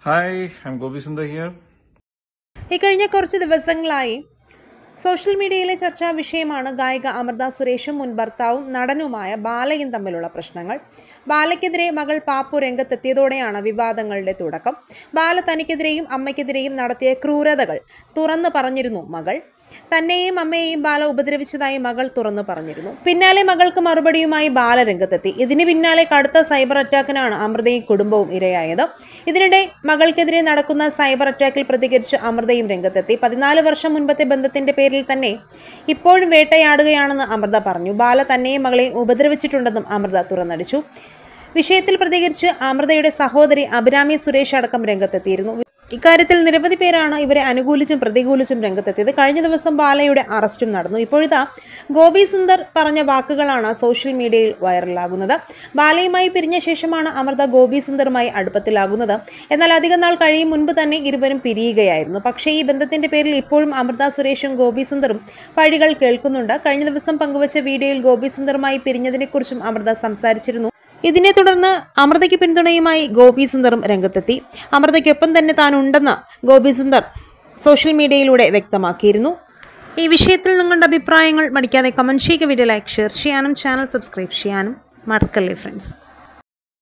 Hi, I'm Gopi Sundar here. ഇക്കഴിഞ്ഞ കുറച്ച് ദിവസങ്ങളായി സോഷ്യൽ മീഡിയയിലെ ചർച്ചാ വിഷയമാണ് ഗായിക അമൃത സുരേഷും മുൻ ഭർത്താവും നടനുമായ ബാലയും തമ്മിലുള്ള പ്രശ്നങ്ങൾ ബാലയ്ക്കെതിരെ മകൾ പാപ്പു രംഗത്തെത്തിയതോടെയാണ് വിവാദങ്ങളുടെ തുടക്കം ബാല തനിക്കെതിരെയും അമ്മയ്ക്കെതിരെയും നടത്തിയ ക്രൂരതകൾ തുറന്നു പറഞ്ഞിരുന്നു മകൾ തന്നെയും അമ്മയെയും ബാല ഉപദ്രവിച്ചതായി മകൾ തുറന്നു പറഞ്ഞിരുന്നു പിന്നാലെ മകൾക്ക് മറുപടിയുമായി ബാല രംഗത്തെത്തി ഇതിന് പിന്നാലെ കടുത്ത സൈബർ അറ്റാക്കിനാണ് അമൃതയും കുടുംബവും ഇരയായത് ഇതിനിടെ മകൾക്കെതിരെ നടക്കുന്ന സൈബർ അറ്റാക്കിൽ പ്രതികരിച്ച് അമൃതയും രംഗത്തെത്തി പതിനാല് വർഷം മുൻപത്തെ ബന്ധത്തിന്റെ പേരിൽ തന്നെ ഇപ്പോഴും വേട്ടയാടുകയാണെന്ന് അമൃത പറഞ്ഞു ബാല തന്നെയും മകളെയും ഉപദ്രവിച്ചിട്ടുണ്ടെന്നും അമൃത തുറന്നടിച്ചു വിഷയത്തിൽ പ്രതികരിച്ച് അമൃതയുടെ സഹോദരി അഭിരാമി സുരേഷ് അടക്കം രംഗത്തെത്തിയിരുന്നു ഇക്കാര്യത്തിൽ നിരവധി പേരാണ് ഇവരെ അനുകൂലിച്ചും പ്രതികൂലിച്ചും രംഗത്തെത്തിയത് കഴിഞ്ഞ ദിവസം ബാലയുടെ അറസ്റ്റും നടന്നു ഇപ്പോഴിതാ ഗോപി സുന്ദർ പറഞ്ഞ വാക്കുകളാണ് സോഷ്യൽ മീഡിയയിൽ വൈറലാകുന്നത് ബാലയുമായി പിരിഞ്ഞ ശേഷമാണ് അമൃത ഗോപി സുന്ദറുമായി അടുപ്പത്തിലാകുന്നത് എന്നാൽ അധികം നാൾ കഴിയും മുൻപ് തന്നെ ഇരുവരും പിരിയുകയായിരുന്നു പക്ഷേ ഈ ബന്ധത്തിന്റെ പേരിൽ ഇപ്പോഴും അമൃത സുരേഷും ഗോപി സുന്ദറും പഴികൾ കേൾക്കുന്നുണ്ട് കഴിഞ്ഞ ദിവസം പങ്കുവച്ച വീഡിയോയിൽ ഗോപി സുന്ദറുമായി പിരിഞ്ഞതിനെക്കുറിച്ചും അമൃത സംസാരിച്ചിരുന്നു ഇതിനെ തുടർന്ന് അമൃതയ്ക്ക് പിന്തുണയുമായി ഗോപി സുന്ദറും രംഗത്തെത്തി അമൃതയ്ക്കൊപ്പം തന്നെ താൻ ഉണ്ടെന്ന് ഗോപി സുന്ദർ സോഷ്യൽ മീഡിയയിലൂടെ വ്യക്തമാക്കിയിരുന്നു ഈ വിഷയത്തിൽ നിങ്ങളുടെ അഭിപ്രായങ്ങൾ മടിക്കാതെ കമൻറ്റ് ചെയ്യുക വീഡിയോ ലൈക്ക് ഷെയർ ചെയ്യാനും ചാനൽ സബ്സ്ക്രൈബ് ചെയ്യാനും മറക്കല്ലേ ഫ്രണ്ട്സ്